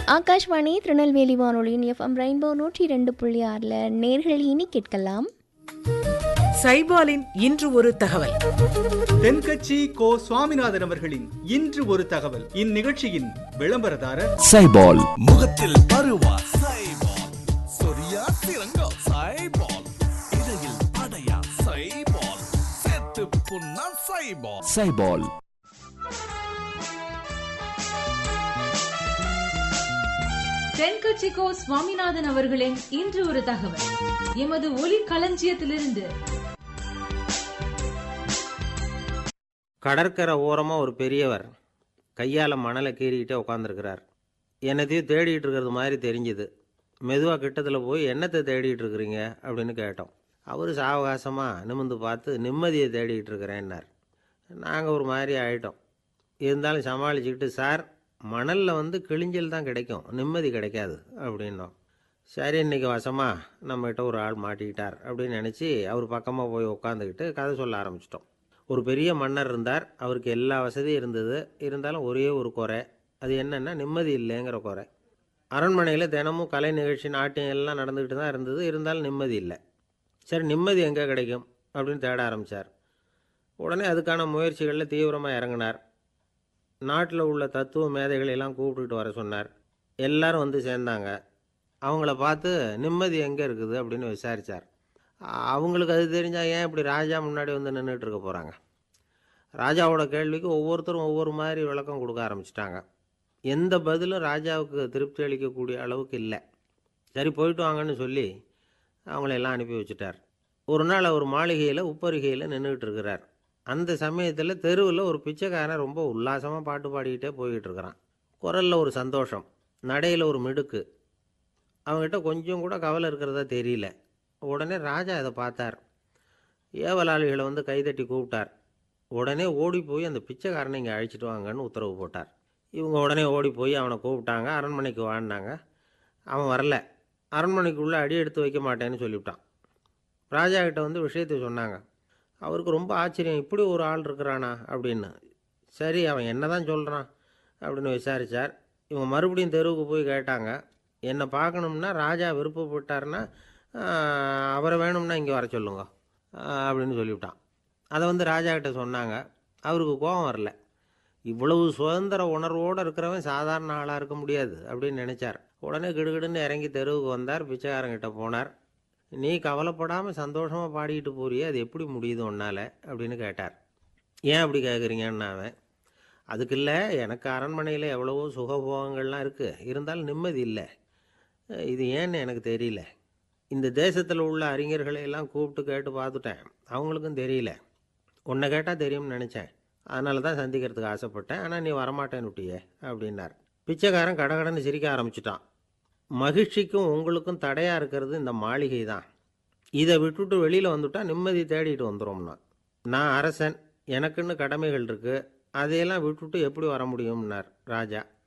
ஆகாஷ்வாணி திருநெல்வேலி வானொலியின் FM rainbow நூற்றி ரெண்டு புள்ளி ஆறில் நேர்கள் இனி கேட்கலாம் சைபாலின் இன்று ஒரு தகவல் தென்கட்சி கோ சுவாமிநாதன் அவர்களின் இன்று ஒரு தகவல் இந்நிகழ்ச்சியின் விளம்பரதாரர் சைபால் முகத்தில் பருவா சைபால் சொரியா சிறங்கா சைபால் இடையில் அடையா சைபால் செத்து புண்ணா சைபால் சைபால் தென்கட்சிக்கோ சுவாமிநாதன் அவர்களின் இன்று ஒரு தகவல் எமது ஒலி களஞ்சியத்திலிருந்து கடற்கரை ஓரமாக ஒரு பெரியவர் கையால் மணலை கீறிக்கிட்டே உட்காந்துருக்கிறார் என்னத்தையும் தேடிட்டு இருக்கிறது மாதிரி தெரிஞ்சுது மெதுவாக கிட்டத்தில் போய் என்னத்தை தேடிட்டு இருக்கிறீங்க அப்படின்னு கேட்டோம் அவர் சாவகாசமாக நிமிந்து பார்த்து நிம்மதியை தேடிட்டு இருக்கிறேன்னார் நாங்கள் ஒரு மாதிரி ஆயிட்டோம் இருந்தாலும் சமாளிச்சுக்கிட்டு சார் மணலில் வந்து கிழிஞ்சல் தான் கிடைக்கும் நிம்மதி கிடைக்காது அப்படின்னோம் சரி இன்னைக்கு வசமாக நம்மகிட்ட ஒரு ஆள் மாட்டிக்கிட்டார் அப்படின்னு நினச்சி அவர் பக்கமாக போய் உட்காந்துக்கிட்டு கதை சொல்ல ஆரம்பிச்சிட்டோம் ஒரு பெரிய மன்னர் இருந்தார் அவருக்கு எல்லா வசதியும் இருந்தது இருந்தாலும் ஒரே ஒரு குறை அது என்னென்னா நிம்மதி இல்லைங்கிற குறை அரண்மனையில் தினமும் கலை நிகழ்ச்சி நாட்டியம் எல்லாம் நடந்துக்கிட்டு தான் இருந்தது இருந்தாலும் நிம்மதி இல்லை சரி நிம்மதி எங்கே கிடைக்கும் அப்படின்னு தேட ஆரம்பித்தார் உடனே அதுக்கான முயற்சிகளில் தீவிரமாக இறங்கினார் நாட்டில் உள்ள தத்துவ மேதைகளை எல்லாம் கூப்பிட்டுட்டு வர சொன்னார் எல்லாரும் வந்து சேர்ந்தாங்க அவங்கள பார்த்து நிம்மதி எங்கே இருக்குது அப்படின்னு விசாரித்தார் அவங்களுக்கு அது தெரிஞ்சால் ஏன் இப்படி ராஜா முன்னாடி வந்து நின்றுட்டு இருக்க போகிறாங்க ராஜாவோட கேள்விக்கு ஒவ்வொருத்தரும் ஒவ்வொரு மாதிரி விளக்கம் கொடுக்க ஆரம்பிச்சிட்டாங்க எந்த பதிலும் ராஜாவுக்கு திருப்தி அளிக்கக்கூடிய அளவுக்கு இல்லை சரி போயிட்டு வாங்கன்னு சொல்லி அவங்கள எல்லாம் அனுப்பி வச்சுட்டார் ஒரு நாள் அவர் மாளிகையில் உப்பருகையில் நின்றுக்கிட்டு இருக்கிறார் அந்த சமயத்தில் தெருவில் ஒரு பிச்சைக்காரன் ரொம்ப உல்லாசமாக பாட்டு பாடிக்கிட்டே போய்கிட்டு இருக்கிறான் குரலில் ஒரு சந்தோஷம் நடையில் ஒரு மிடுக்கு அவங்ககிட்ட கொஞ்சம் கூட கவலை இருக்கிறதா தெரியல உடனே ராஜா இதை பார்த்தார் ஏவலாளிகளை வந்து கைதட்டி கூப்பிட்டார் உடனே ஓடி போய் அந்த பிச்சைக்காரனை இங்கே அழைச்சிட்டு வாங்கன்னு உத்தரவு போட்டார் இவங்க உடனே ஓடி போய் அவனை கூப்பிட்டாங்க அரண்மனைக்கு வாழ்ந்தாங்க அவன் வரல அரண்மனைக்குள்ளே அடி எடுத்து வைக்க மாட்டேன்னு சொல்லிவிட்டான் ராஜா கிட்ட வந்து விஷயத்தை சொன்னாங்க அவருக்கு ரொம்ப ஆச்சரியம் இப்படி ஒரு ஆள் இருக்கிறானா அப்படின்னு சரி அவன் என்ன தான் சொல்கிறான் அப்படின்னு விசாரித்தார் இவங்க மறுபடியும் தெருவுக்கு போய் கேட்டாங்க என்னை பார்க்கணும்னா ராஜா விருப்பப்பட்டார்னா ஆஹ், அவரை வேணும்னா இங்கே வர சொல்லுங்க ஆஹ், அப்படின்னு சொல்லிவிட்டான் அதை வந்து ராஜா கிட்ட சொன்னாங்க அவருக்கு கோபம் வரல இவ்வளவு சுதந்திர உணர்வோடு இருக்கிறவன் சாதாரண ஆளாக இருக்க முடியாது அப்படின்னு நினச்சார் உடனே கிடுகிடுன்னு இறங்கி தெருவுக்கு வந்தார் பிச்சைக்காரங்கிட்ட போனார் நீ கவலைப்படாமல் சந்தோஷமாக பாடிக்கிட்டு போறியே அது எப்படி முடியுது உன்னால் அப்படின்னு கேட்டார் ஏன் அப்படி கேட்குறீங்கன்னு அவன் அதுக்கு இல்லை எனக்கு அரண்மனையில் எவ்வளவோ சுகபோகங்கள்லாம் இருக்குது இருந்தாலும் நிம்மதி இல்லை இது ஏன்னு எனக்கு தெரியல இந்த தேசத்தில் உள்ள அறிஞர்களை எல்லாம் கூப்பிட்டு கேட்டு பார்த்துட்டேன் அவங்களுக்கும் தெரியல உன்னை கேட்டால் தெரியும்னு நினச்சேன் அதனால தான் சந்திக்கிறதுக்கு ஆசைப்பட்டேன் ஆனால் நீ வரமாட்டேன்னு விட்டியே அப்படின்னார் பிச்சைக்காரன் கடகடன்னு சிரிக்க ஆரம்பிச்சிட்டான் மகிழ்ச்சிக்கும் உங்களுக்கும் தடையாக இருக்கிறது இந்த மாளிகை தான் இதை விட்டுட்டு வெளியில் வந்துட்டா நிம்மதி தேடிட்டு வந்துடும்னா நான் அரசன் எனக்குன்னு கடமைகள் இருக்குது அதையெல்லாம் விட்டுட்டு எப்படி வர முடியும்னார் ராஜா